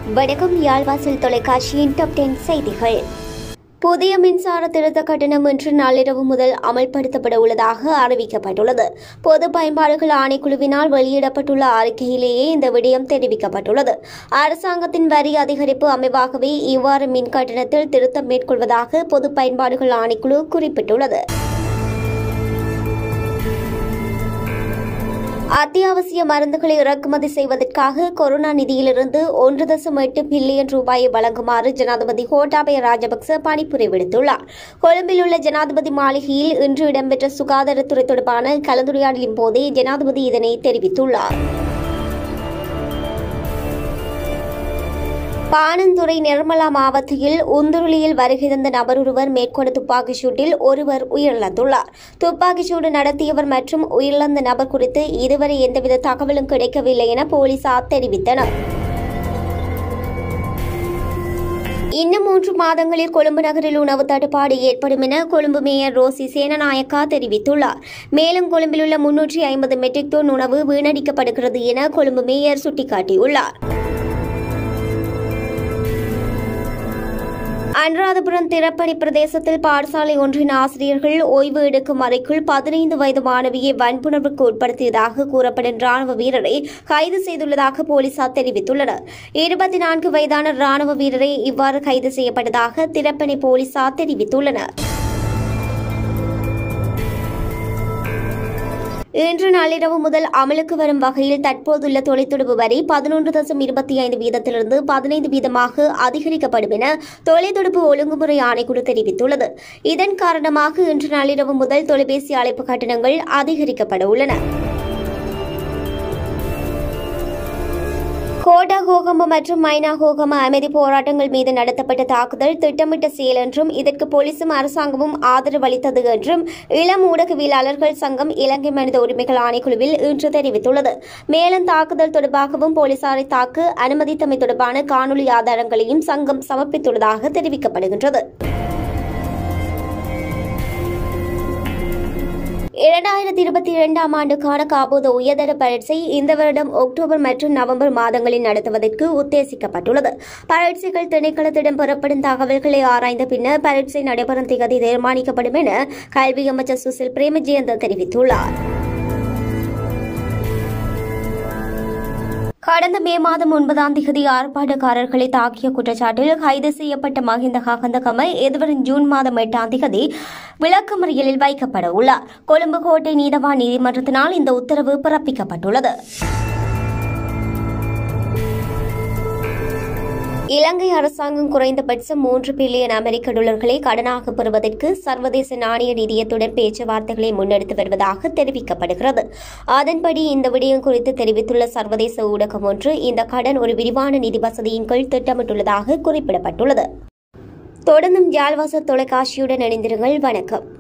வணக்கம் யாழ்வாசல் தொலைக்காட்சியின் top ten செய்திகள் புதிய மின்சார திருத்த கட்டணம் இன்று நள்ளிரவு முதல் அமல்படுத்தப்பட உள்ளதாக அறிவிக்கப்பட்டுள்ளது பொது பயன்பாடுகள் ஆணைக்குழுவினால் வெளியிடப்பட்டுள்ள அறிக்கையிலேயே இந்த விடயம் தெரிவிக்கப்பட்டுள்ளது அரசாங்கத்தின் வரி அதிகரிப்பு அமைவாகவே இவ்வாறு மின் கட்டணத்தில் திருத்தம் மேற்கொள்வதாக பொது பயன்பாடுகள் ஆணைக்குழு குறிப்பிட்டுள்ளது அத்தியாவசிய மருந்துகளை இறக்குமதி செய்வதற்காக கொரோனா நிதியிலிருந்து ஒன்று தசம் எட்டு பில்லியன் ரூபாயை வழங்குமாறு ஜனாதிபதி கோட்டாபய ராஜபக்ச பணிப்புரை விடுத்துள்ளார் கொழும்பில் உள்ள ஜனாதிபதி மாளிகையில் இன்று இடம்பெற்ற சுகாதாரத்துறை தொடர்பான கலந்துரையாடலின் போதே ஜனாதிபதி இதனை தெரிவித்துள்ளார் பாணந்துறை நிர்மலா மாவட்டத்தில் உந்துருளியில் வருகை தந்த நபர் ஒருவர் மேற்கொண்ட துப்பாக்கிச் சூட்டில் ஒருவர் உயிரிழந்துள்ளார் துப்பாக்கிச் சூடு நடத்தியவர் மற்றும் உயிரிழந்த நபர் குறித்து இதுவரை எந்தவித தகவலும் கிடைக்கவில்லை என போலீசார் தெரிவித்தனர் இன்னும் மூன்று மாதங்களில் கொழும்பு நகரில் உணவு தட்டுப்பாடு ஏற்படும் என கொழும்பு மேயர் ரோசி சேனநாயக்கா தெரிவித்துள்ளார் மேலும் கொழும்பில் உள்ள முன்னூற்றி ஐம்பது மெட்ரிக் டன் உணவு வீணடிக்கப்படுகிறது என கொழும்பு மேயர் சுட்டிக்காட்டியுள்ளார் அனுராதபுரம் திறப்பணி பிரதேசத்தில் பாடசாலை ஒன்றின் ஆசிரியர்கள் ஓய்வு எடுக்கும் அறைக்குள் பதினைந்து வயது மாணவியை வன்புணர்வுக்கு உட்படுத்தியதாக கூறப்படும் ராணுவ வீரரை கைது செய்துள்ளதாக போலீசார் தெரிவித்துள்ளனர் இருபத்தி நான்கு வயதான ராணுவ வீரரை இவ்வாறு கைது செய்யப்பட்டதாக திறப்பணி போலீசார் தெரிவித்துள்ளனர் இன்று நள்ளிரவு முதல் அமலுக்கு வரும் வகையில் தற்போதுள்ள தொலைத்தொடர்பு வரி பதினொன்று தசம் இருபத்தி ஐந்து வீதத்திலிருந்து பதினைந்து வீதமாக அதிகரிக்கப்படும் என தொலைத்தொடர்பு ஒழுங்குமுறை ஆணைக்குழு தெரிவித்துள்ளது இதன் காரணமாக இன்று நள்ளிரவு முதல் தொலைபேசி அழைப்பு கட்டணங்கள் அதிகரிக்கப்பட உள்ளன கோட்டா கோகம மற்றும் மைனா கோகம அமைதி போராட்டங்கள் மீது நடத்தப்பட்ட தாக்குதல் திட்டமிட்ட செயல் என்றும் இதற்கு போலீசும் அரசாங்கமும் ஆதரவு அளித்தது என்றும் இளம் ஊடகவியலாளர்கள் சங்கம் இலங்கை மனித உரிமைகள் ஆணைக்குழுவில் இன்று தெரிவித்துள்ளது மேலும் தாக்குதல் தொடர்பாகவும் போலீசாரை தாக்க அனுமதித்தமை தொடர்பான காணொலி ஆதாரங்களையும் சங்கம் சமர்ப்பித்துள்ளதாக தெரிவிக்கப்படுகின்றது இரண்டாயிரத்தி இருபத்தி இரண்டாம் ஆண்டுக்கான காபோத உயர்தர பரீட்சை இந்த வருடம் அக்டோபர் மற்றும் நவம்பர் மாதங்களில் நடத்துவதற்கு உத்தேசிக்கப்பட்டுள்ளது பரீட்சைகள் திணைக்களத்திடம் பெறப்படும் தகவல்களை ஆராய்ந்த பின்னர் பரீட்சை நடைபெறும் திகதி தீர்மானிக்கப்படும் என கல்வி அமைச்சர் சுசில் பிரேமஜெயந்த தெரிவித்துள்ளார் கடந்த மே மாதம் ஒன்பதாம் தேதி ஆர்ப்பாட்டக்காரர்களை தாக்கிய குற்றச்சாட்டில் கைது செய்யப்பட்ட மஹிந்த ஹகந்தகமை எதிர்வரும் ஜூன் மாதம் எட்டாம் தேதி விளக்கமறியலில் வைக்கப்பட உள்ளார் கொழும்பு கோட்டை நீதவான் நீதிமன்றத்தினால் இந்த உத்தரவு பிறப்பிக்கப்பட்டுள்ளது இலங்கை அரசாங்கம் குறைந்தபட்சம் மூன்று பில்லியன் அமெரிக்க டாலர்களை கடனாக பெறுவதற்கு சர்வதேச நாணய நிதியத்துடன் பேச்சுவார்த்தைகளை முன்னெடுத்து வருவதாக தெரிவிக்கப்படுகிறது அதன்படி இந்த விடயம் குறித்து தெரிவித்துள்ள சர்வதேச ஊடகம் ஒன்று இந்த கடன் ஒரு விரிவான நிதி வசதியின் கீழ் திட்டமிட்டுள்ளதாக குறிப்பிடப்பட்டுள்ளது தொடர்ந்தும் ஜால்வாச தொலைக்காட்சியுடன் இணைந்திருங்கள் வணக்கம்